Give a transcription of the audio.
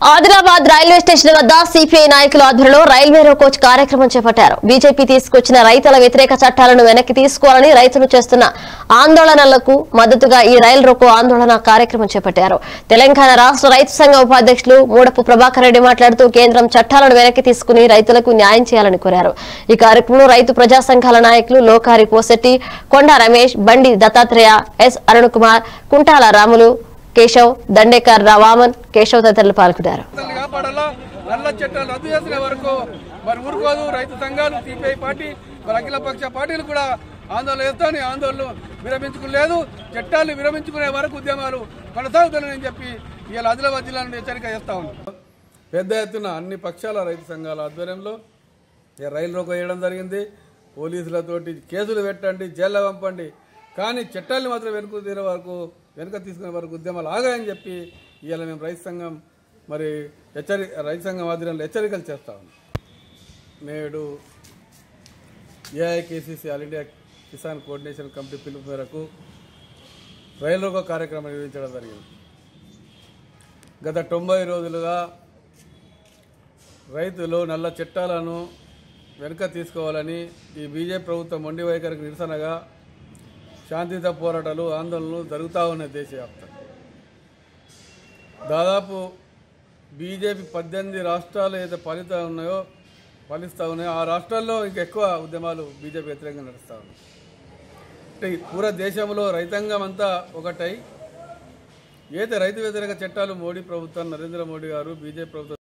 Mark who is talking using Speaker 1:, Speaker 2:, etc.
Speaker 1: Adilabad railway station వద్ద CPI నాయకుల ఆధ్వర్యంలో రైల్వే కోచ్ కార్యక్రమం చేపట్టారు బీజేపీ తీసుకొచ్చిన రైతుల వ్యతిరేక చట్టాలను వెనక్కి తీసుకోవాలని రైతులు చేస్తున్న ఆందోళనలకు మద్దతుగా ఈ రైలు రోకో ఆందోళన కార్యక్రమం చేపట్టారు తెలంగాణ రాష్ట్ర రైతు సంఘ ఉపాధ్యక్షులు మూడపు ప్రభాకర్ రెడ్డి మాట్లాడుతూ కేంద్రం చట్టాలను వెనక్కి తీసుకుని రైతులకు న్యాయం చేయాలని కోరారు ఈ కార్యక్రమంలో రైతు ప్రజా సంఘాల నాయకులు లోకారి పోసెట్టి కొండా రమేష్ బండి దత్తాత్రేయ ఎస్ అరుణ్ కుమార్ కుంటాల రాములు కేశవ్ దండేకర్ రావామన్ కేశవ్ తదితరులు పాల్గొన్నారు
Speaker 2: రైతులను కాపాడాలా నల్ల చట్టాలు రద్దు చేసిన వరకు మరి ఊరుకోదు రైతు సంఘాలు సిపిఐ పార్టీ మరి అఖిలపక్ష పార్టీలు కూడా ఆందోళన చేస్తాను ఈ ఆందోళనలు విరమించుకోలేదు చట్టాలు విరమించుకునే వరకు ఉద్యమాలు కొనసాగుతానని చెప్పి ఇవాళ ఆదిలాబాద్ జిల్లా నుండి హెచ్చరిక చేస్తా ఉన్నాం పెద్ద ఎత్తున అన్ని పక్షాల రైతు సంఘాల ఆధ్వర్యంలో ఈ రైలు రోకో వేయడం జరిగింది పోలీసులతోటి కేసులు పెట్టండి జైల్లో పంపండి కానీ చట్టాలను మాత్రం వెనుక తీరే వరకు వెనుక తీసుకునే వరకు ఉద్యమాలు ఆగాయని చెప్పి ఇవాళ మేము రైతు సంఘం మరి హెచ్చరి రైతు సంఘం ఆధ్వర్యంలో హెచ్చరికలు చేస్తా ఉన్నాం నేడు AIKCC all India Kisan coordination committee పిలుపు మేరకు రైలు రోకో కార్యక్రమం నిర్వహించడం జరిగింది గత తొంభై రోజులుగా రైతులు నల్ల చట్టాలను వెనుక తీసుకోవాలని ఈ బీజేపీ ప్రభుత్వం మొండి వైఖరికి నిరసనగా శాంతియుత పోరాటాలు ఆందోళనలు జరుగుతూ ఉన్నాయి దేశవ్యాప్తంగా దాదాపు బీజేపీ పద్దెనిమిది రాష్ట్రాలు ఏదైతే పాలితా ఉన్నాయో పాలిస్తూ ఉన్నాయో ఆ రాష్ట్రాల్లో ఇంకా ఎక్కువ ఉద్యమాలు బీజేపీ వ్యతిరేకంగా నడుస్తూ ఉన్నాయి అంటే ఈ పూర దేశంలో రైతాంగం అంతా ఒకటై ఏదైతే రైతు వ్యతిరేక చట్టాలు మోడీ ప్రభుత్వం నరేంద్ర మోడీ గారు బీజేపీ ప్రభుత్వం